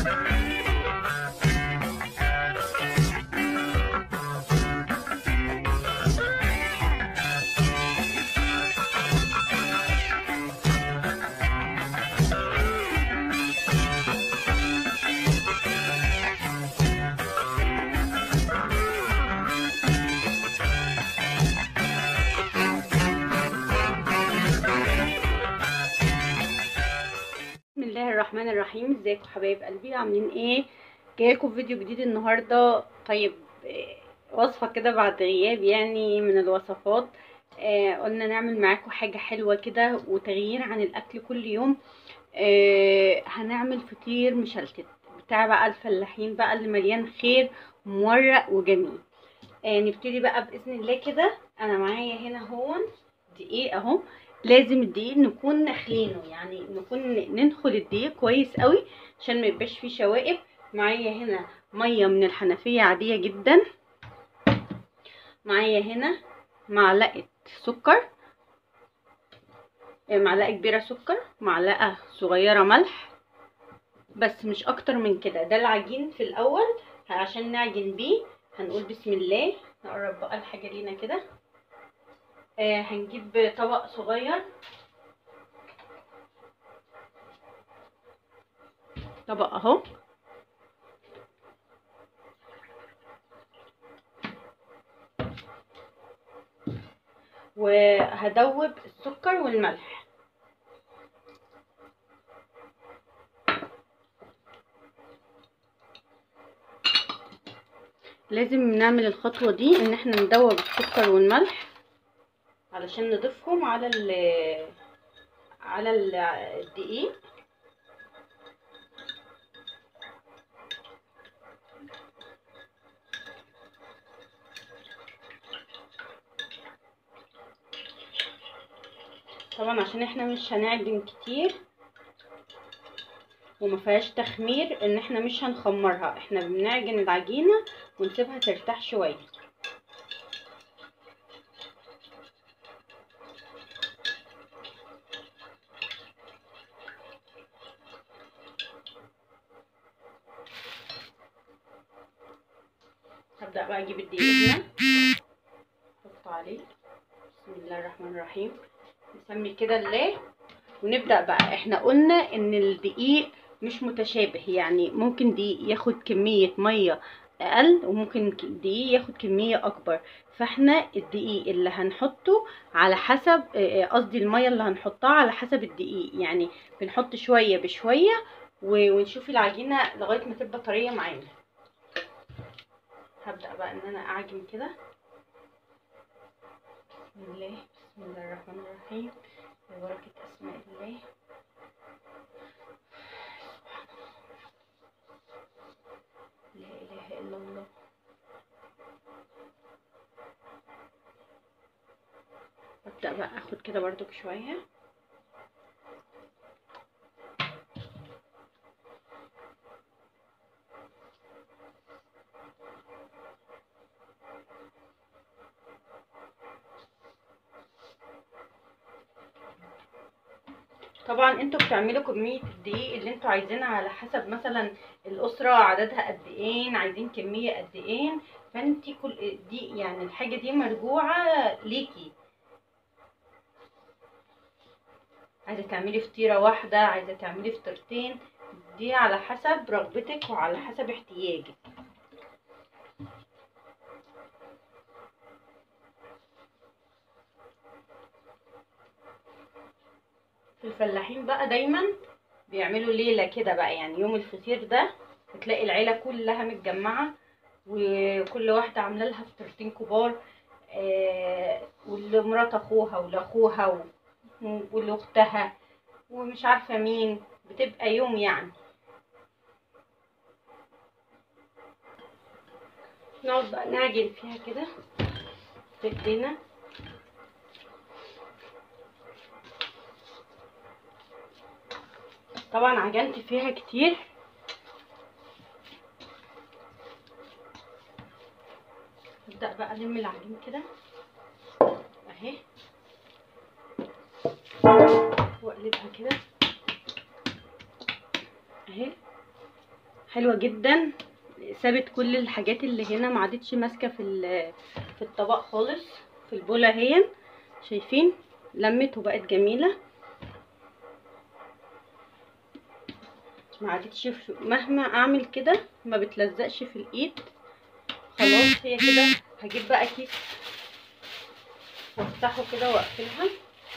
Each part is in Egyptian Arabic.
بسم الله الرحمن الرحيم ازيكم حبايب قلبي عاملين ايه جايلكم فيديو جديد النهارده طيب آه، وصفه كده بعد غياب يعني من الوصفات آه قلنا نعمل معاكم حاجه حلوه كده وتغيير عن الاكل كل يوم آه هنعمل فطير مشلتت بتاع بقى الفلاحين بقى اللي مليان خير ومورق وجميل آه نبتدي بقى باذن الله كده انا معايا هنا هون دقيق اهو لازم الدقيق نكون نخلينه يعني نكون ننخل الدقيق كويس قوي عشان ما يبقاش فيه شوائب معايا هنا ميه من الحنفيه عاديه جدا معايا هنا معلقه سكر آه، معلقه كبيره سكر معلقه صغيره ملح بس مش اكتر من كده ده العجين في الاول عشان نعجن بيه هنقول بسم الله نقرب بقى الحاجه لينا كده آه هنجيب طبق صغير طبق اهو وهدوب السكر والملح لازم نعمل الخطوة دي ان احنا ندوب السكر والملح علشان نضيفهم على ال على ال- الدقيق طبعا عشان احنا مش هنعجن كتير وما فيهاش تخمير ان احنا مش هنخمرها احنا بنعجن العجينة ونسيبها ترتاح شوية هبدأ بقى اجيب الدقيق هنا احط عليه بسم الله الرحمن الرحيم نسمي كده الله ونبدأ بقى احنا قلنا ان الدقيق مش متشابه يعني ممكن دقيق ياخد كمية مية اقل وممكن ك- دقيق ياخد كمية اكبر فاحنا الدقيق اللي هنحطه على حسب آه، آه، قصدي المية اللي هنحطها على حسب الدقيق يعني بنحط شوية بشوية و- ونشوف العجينة لغاية ما تبقى طرية معانا هبدأ بقى ان انا اعجن كده بسم الله بسم الله الرحمن الرحيم ببركة اسماء الله لا اله الا الله ابدأ بقى اخد كده برضو شوية طبعا انتوا بتعملوا كمية الدقيق اللي انتوا عايزينها على حسب مثلا الأسرة عددها قد ايه عايزين كمية قد ايه فانتي كل دي يعني الحاجة دي مرجوعة ليكي عايزة تعملي فطيرة واحدة عايزة تعملي فطيرتين دي على حسب رغبتك وعلى حسب احتياجك الفلاحين بقى دايما بيعملوا ليلة كده بقى يعني يوم الفطير ده بتلاقي العيلة كلها متجمعة وكل واحدة عاملة لها فطيرتين كبار آه واللي مرات اخوها ولاخوها و- واللي اختها ومش عارفة مين بتبقى يوم يعني نقعد بقى نعجن فيها كده بايدينا طبعا عجنت فيها كتير ابدا بقى الم العجين كده اهي واقلبها كده اهي حلوه جدا سابت كل الحاجات اللي هنا ما عادتش ماسكه في في الطبق خالص في البوله اهي شايفين لمت وبقت جميله ما عادتش مهما اعمل كده ما بتلزقش في الايد خلاص هي كده هجيب بقى كيس وافتحه كده واقفلها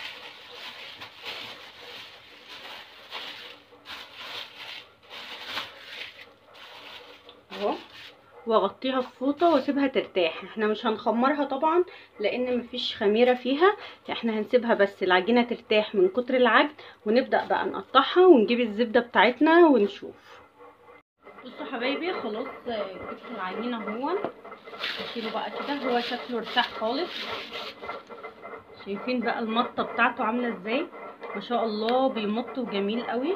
اهو واغطيها بفوطه واسيبها ترتاح احنا مش هنخمرها طبعا لان مفيش خميره فيها احنا هنسيبها بس العجينه ترتاح من كتر العجن ونبدا بقى نقطعها ونجيب الزبده بتاعتنا ونشوف بصوا حبايبي خلاص جبت العجينه اهو هشيله بقى كده هو شكله ارتاح خالص شايفين بقى المطه بتاعته عامله ازاي ما شاء الله بيمط وجميل قوي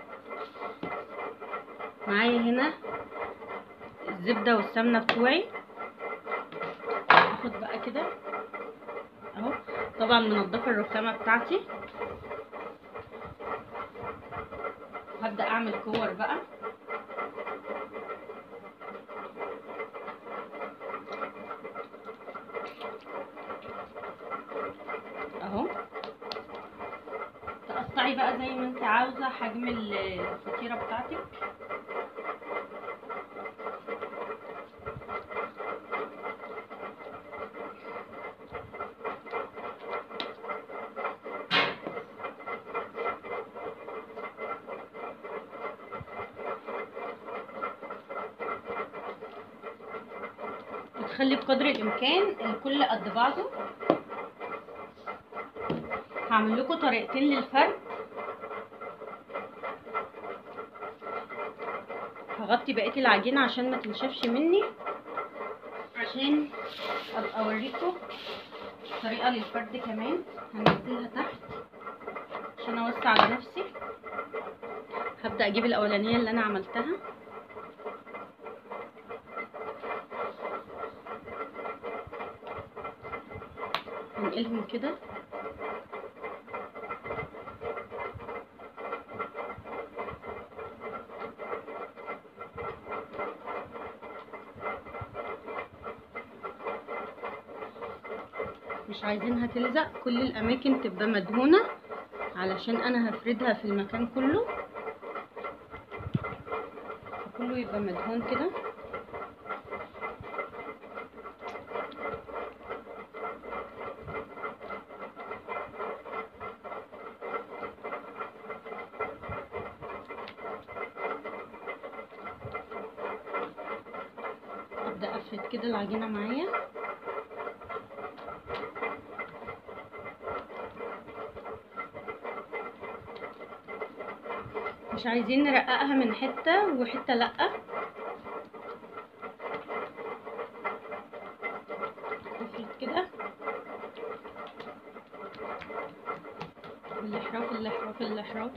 معايا هنا الزبده والسمنه بتوعي هاخد بقى كده اهو طبعا منضفه الرخامه بتاعتي هبدا اعمل كور بقى اهو تقطعي بقى زي ما انت عاوزه حجم الفطيره بتاعتك تخلي بقدر الامكان الكل قد بعضه هعمل لكم طريقتين للفرد هغطي بقيه العجينه عشان ما تنشفش مني عشان ابقى اوريكم طريقه للفرد كمان هنزلها تحت عشان اوسع على نفسي هبدا اجيب الاولانيه اللي انا عملتها هنقلهم كده مش عايزينها تلزق كل الاماكن تبقى مدهونه علشان انا هفردها في المكان كله كله يبقى مدهون كده ابدا افرد كده العجينه معايا مش عايزين نرققها من حته وحته لا نفرد كده الاحراف الاحراف الاحراف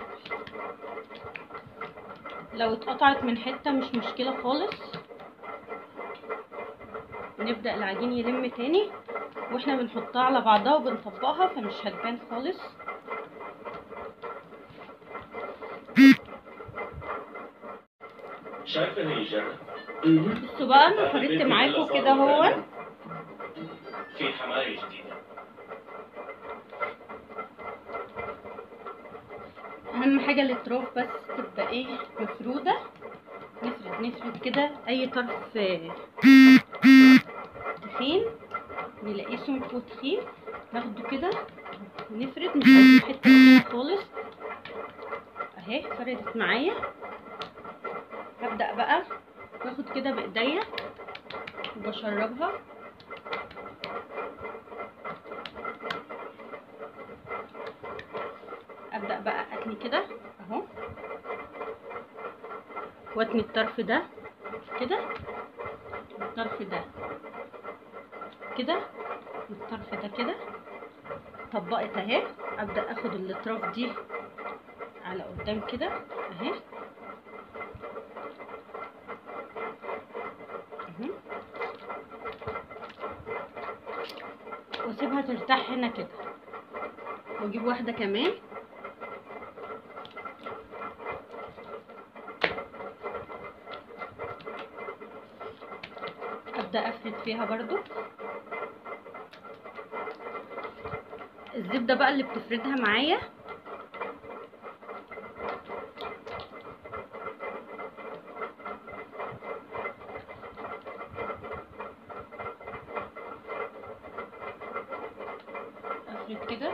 لو اتقطعت من حته مش مشكله خالص نبدا العجين يلم تاني واحنا بنحطها على بعضها وبنطبقها فمش هتبان خالص شايفة هي جنة بصوا بقى انا فردت معاكم كده اهو في حماية جديدة اهم حاجه الاطراف بس تبقى ايه مفروده نفرد نفرد كده اي طرف تخين نلاقيه سمك وتخين ناخده كده نفرد مش عايزين حته تخينه خالص اهي فردت معايا هبدا بقى باخد كده بايديا وبشربها ابدا بقى اتني كده اهو واتني الطرف ده كده الطرف ده كده والطرف ده كده طبقت اهي ابدا اخد الاطراف دي على قدام كده اهي اهي. واسيبها ترتاح هنا كده واجيب واحده كمان ابدا افرد فيها برضو الزبده بقى اللي بتفردها معايا افرد كده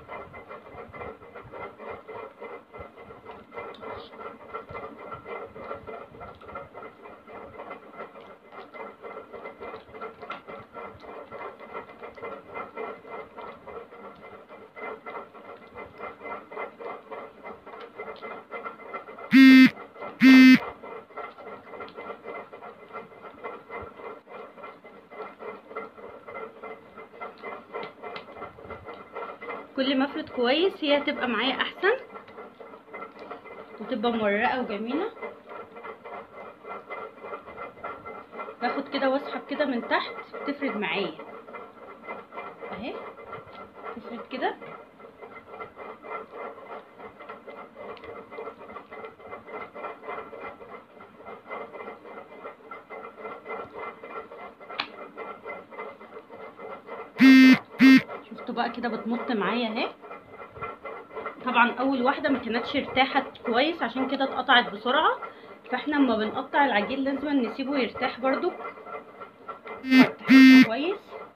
كل ما افرد كويس هي هتبقى معايا احسن وتبقى مورقه وجميله باخد كده واسحب كده من تحت تفرد معايا اهي تفرد كده شفتوا بقى كده بتمط معايا اهي طبعا اول واحده ما كانتش ارتاحت كويس عشان كده اتقطعت بسرعه فاحنا لما بنقطع العجين لازم نسيبه يرتاح برضو يرتاح كويس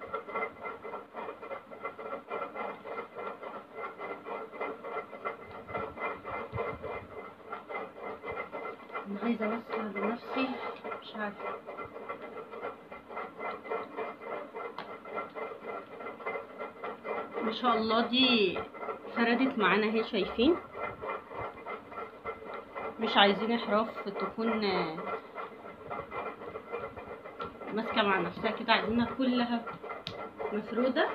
انا عايزه اوسع لنفسي مش عارفه ما شاء الله دي فردت معانا اهي شايفين مش عايزين احراف تكون ماسكه مع نفسها كده عايزينها كلها مفروده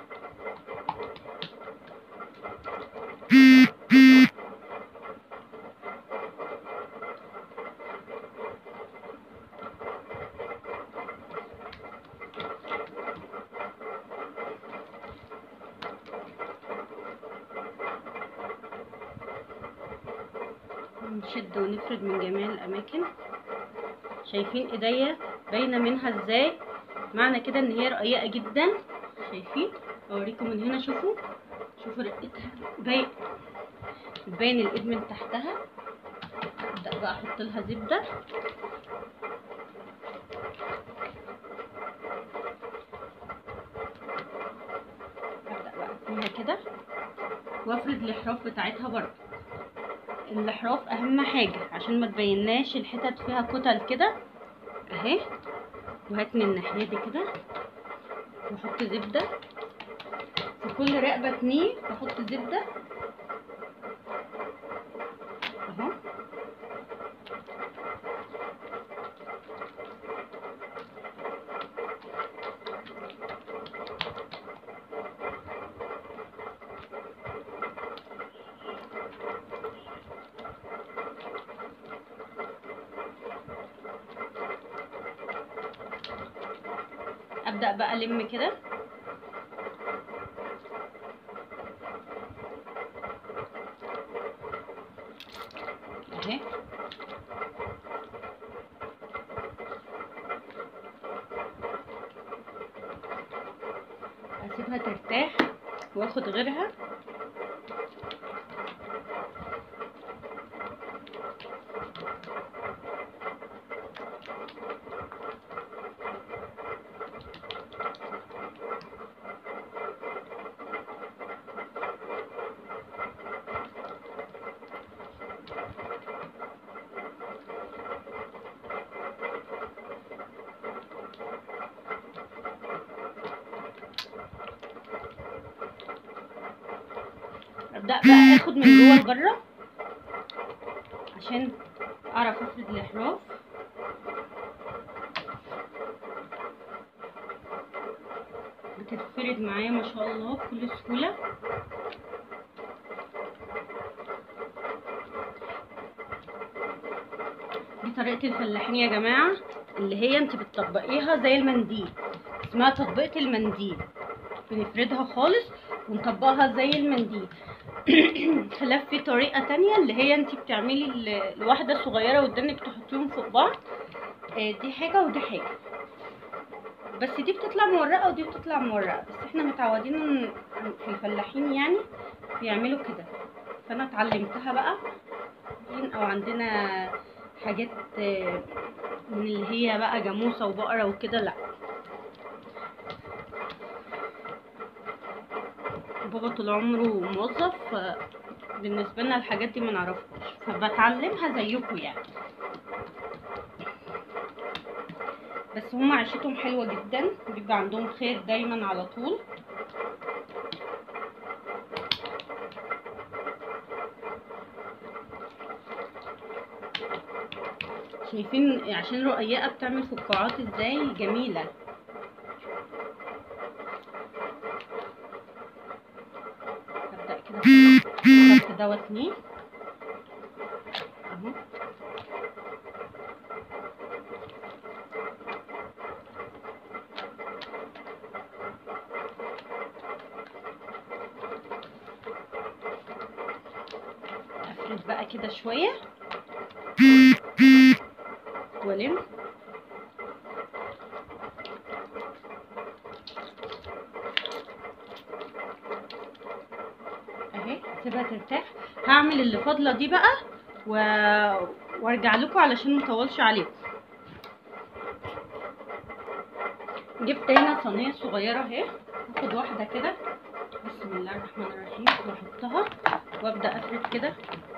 نشد ونفرد من جميع الاماكن شايفين ايديا باينه منها ازاي معنى كده ان هي رقيقه جدا شايفين اوريكم من هنا شوفوا شوفوا رقتها باين باين الايد من تحتها ابدا بقى احط لها زبده ابدا بقى فيها كده وافرد الاحراف بتاعتها برضه الاحراف اهم حاجه عشان ما تبيناش الحتت فيها كتل كده اهي وهات من الناحيه دي كده واحط زبده في كل رقبه اتنين بحط زبده اهو ابدا بقى الم كده اهي اسيبها ترتاح واخد غيرها ابدا بقى اخد من جوه لبره عشان اعرف افرد الاحراف بتتفرد معايا ما شاء الله بكل سهوله دي طريقه الفلاحين يا جماعه اللي هي انت بتطبقيها زي المنديل اسمها تطبيقه المنديل بنفردها خالص ونطبقها زي المنديل خلاف في طريقة تانية اللي هي انت بتعملي ال- الواحدة صغيرة ودانك تحطيهم فوق بعض آه، دي حاجة ودي حاجة بس دي بتطلع مورقه ودي بتطلع مورقه بس احنا متعودين في الفلاحين يعني بيعملوا كده فانا اتعلمتها بقى او عندنا حاجات من اللي هي بقى جاموسه وبقره وكده لا بابا طول عمره موظف بالنسبه لنا الحاجات دي ما نعرفهاش فبتعلمها زيكم يعني بس هما عيشتهم حلوه جدا بيبقى عندهم خير دايما على طول شايفين عشان رقيقه بتعمل فقاعات ازاي جميله هبدا كده احط دوت ليه اهو افرد بقى كده شويه والم اهي سيبها ترتاح هعمل اللي فاضله دي بقى و... وارجع لكم علشان مطولش عليكم جبت هنا صينيه صغيره اهي هاخد واحده كده بسم الله الرحمن الرحيم واحطها وابدا افرد كده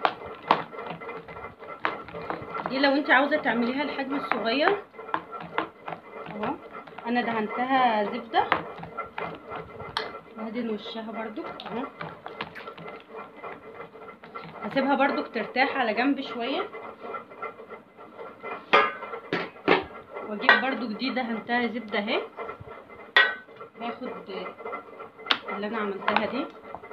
دي لو انت عاوزه تعمليها الحجم الصغير اهو انا دهنتها زبده وهدهن وشها برضو اهو هسيبها برضو ترتاح على جنب شويه واجيب برضو جديده دهنتها زبده اهي هاخد اللي انا عملتها دي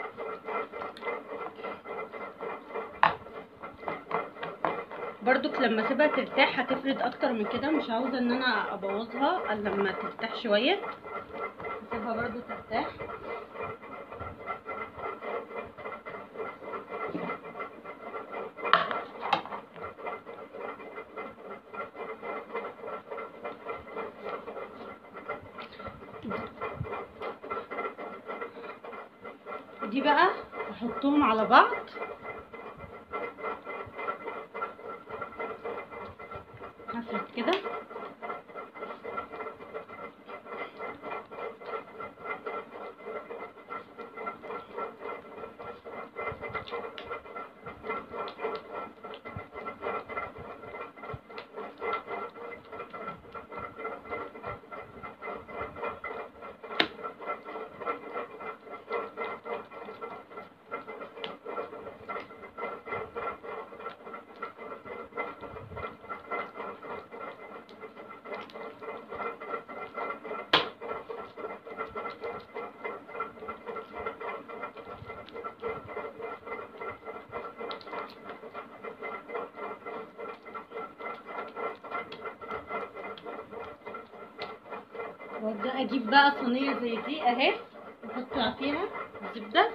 برضك لما اسيبها ترتاح هتفرد اكتر من كده مش عاوزه ان انا ابوظها الا لما ترتاح شويه هسيبها برضو ترتاح دي بقى احطهم على بعض هفرد كده وابدا اجيب بقى صينيه زي دي اهي واحط فيها زبده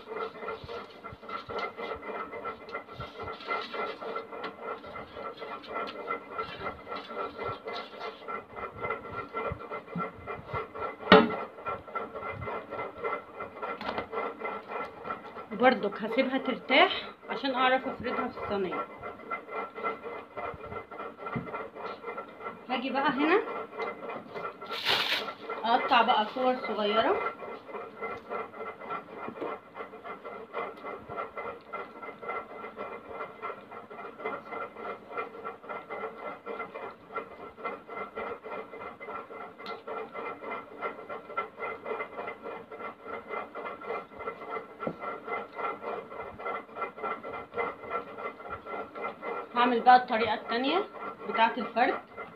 وبرضك هسيبها ترتاح عشان اعرف افردها في الصينيه هاجي بقى هنا اقطع بقى كور صغيره هعمل بقى الطريقه التانية بتاعه الفرد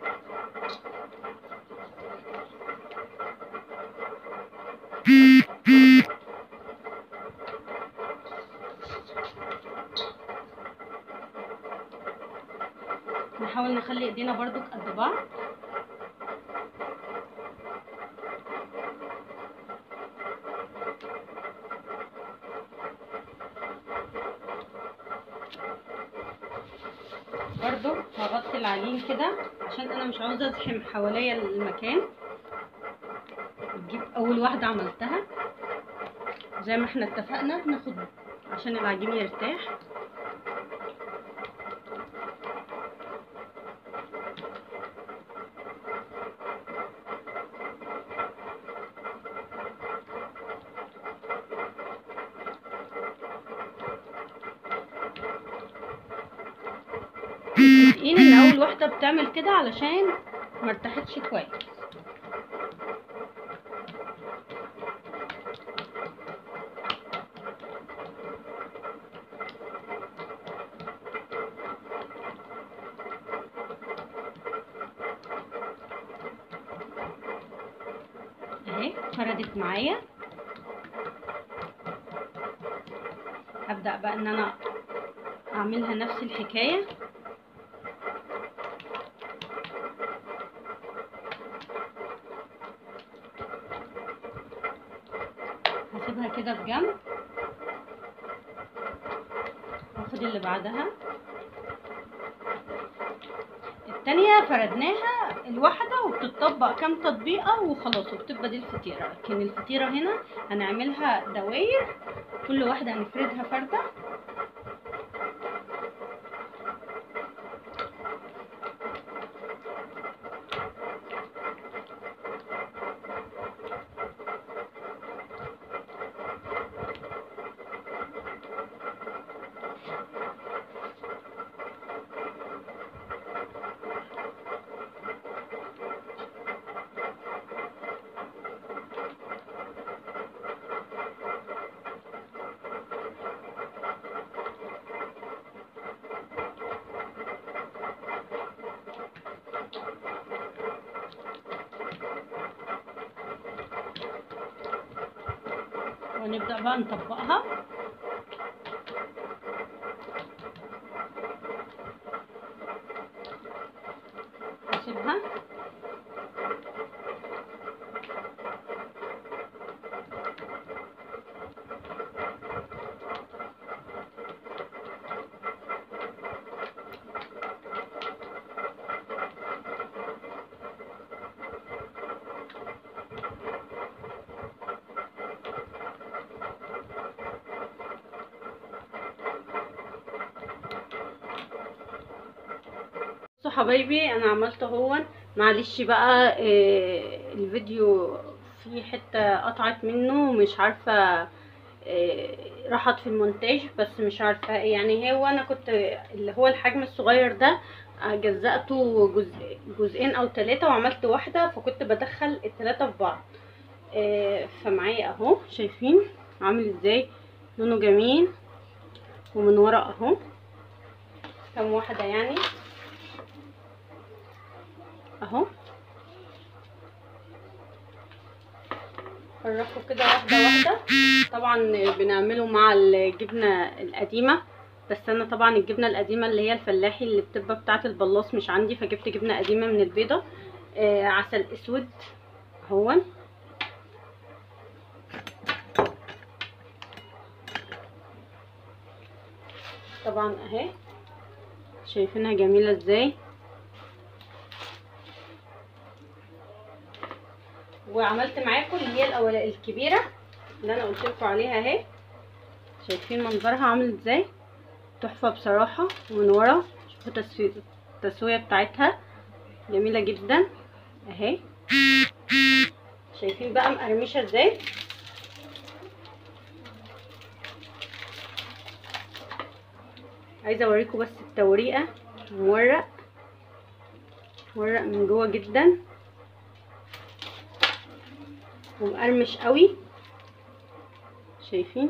نحاول نخلي ايدينا برضو قد بعض برضو هغطي العجين كده عشان انا مش عاوزه ازحم حواليا المكان بتجيب اول واحده عملتها زي ما احنا اتفقنا بناخد عشان العجين يرتاح متفقين ان اول واحده بتعمل كده علشان ما ارتاحتش كويس اهي فردت معايا هبدأ بقى ان انا اعملها نفس الحكاية هسيبها كده في جنب واخد اللي بعدها التانية فردناها الواحدة وبتطبق كام تطبيقة وخلاص وبتبقى دي الفطيرة لكن الفطيرة هنا هنعملها دواير كل واحدة هنفردها فردة ونبدأ بقى نطبقها نسيبها بصوا حبايبي انا عملت اهون معلش بقى آه، الفيديو في حتة قطعت منه مش عارفة آه، راحت في المونتاج بس مش عارفة يعني هو انا كنت اللي هو الحجم الصغير ده آه، جزأته جزء جزئين او ثلاثة وعملت واحدة فكنت بدخل الثلاثة في بعض آه، فمعايا اهو شايفين عامل ازاي لونه جميل ومن ورا اهو كام واحدة يعني اهو فرقوا كده واحدة واحدة طبعا بنعمله مع الجبنة القديمة بس انا طبعا الجبنة القديمة اللي هي الفلاحي اللي بتبقى بتاعة البلاص مش عندي فجبت جبنة قديمة من البيضة آه عسل اسود اهون طبعا اهي شايفينها جميلة ازاي وعملت معاكم اللي هي الاول الكبيره اللي انا قلت لكم عليها اهي شايفين منظرها عامل ازاي تحفه بصراحه ومن ورا شوفوا تسويه التسويه بتاعتها جميله جدا اهي شايفين بقى مقرمشه ازاي عايزه اوريكم بس التوريقه مورق مورق من جوه جدا ومقرمش قوي شايفين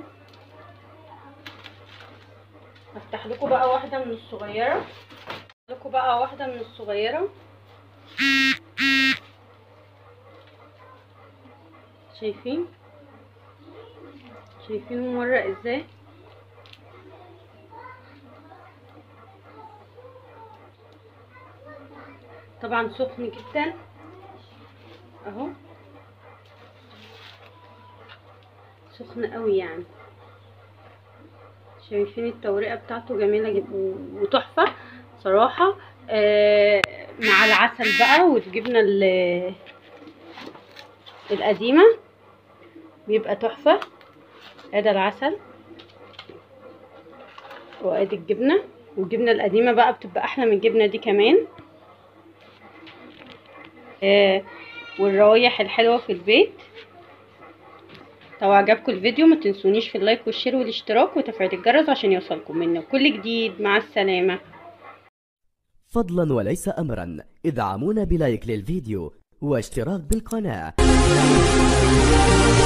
هفتح لكم بقى واحده من الصغيره لكم بقى واحده من الصغيره شايفين شايفين مورق ازاي طبعا سخن جدا اهو سخن قوي يعني شايفين التوريقه بتاعته جميله جدا وتحفه صراحه آه مع العسل بقى والجبنه ال القديمة بيبقى تحفة ادي العسل وادي الجبنة والجبنة القديمة بقى بتبقى احلى من الجبنة دي كمان آه والروايح الحلوة في البيت لو عجبكم الفيديو ما تنسونيش في اللايك والشير والاشتراك وتفعيل الجرس عشان يوصلكم منه كل جديد مع السلامة فضلا وليس أمرا ادعمونا بلايك للفيديو واشتراك بالقناة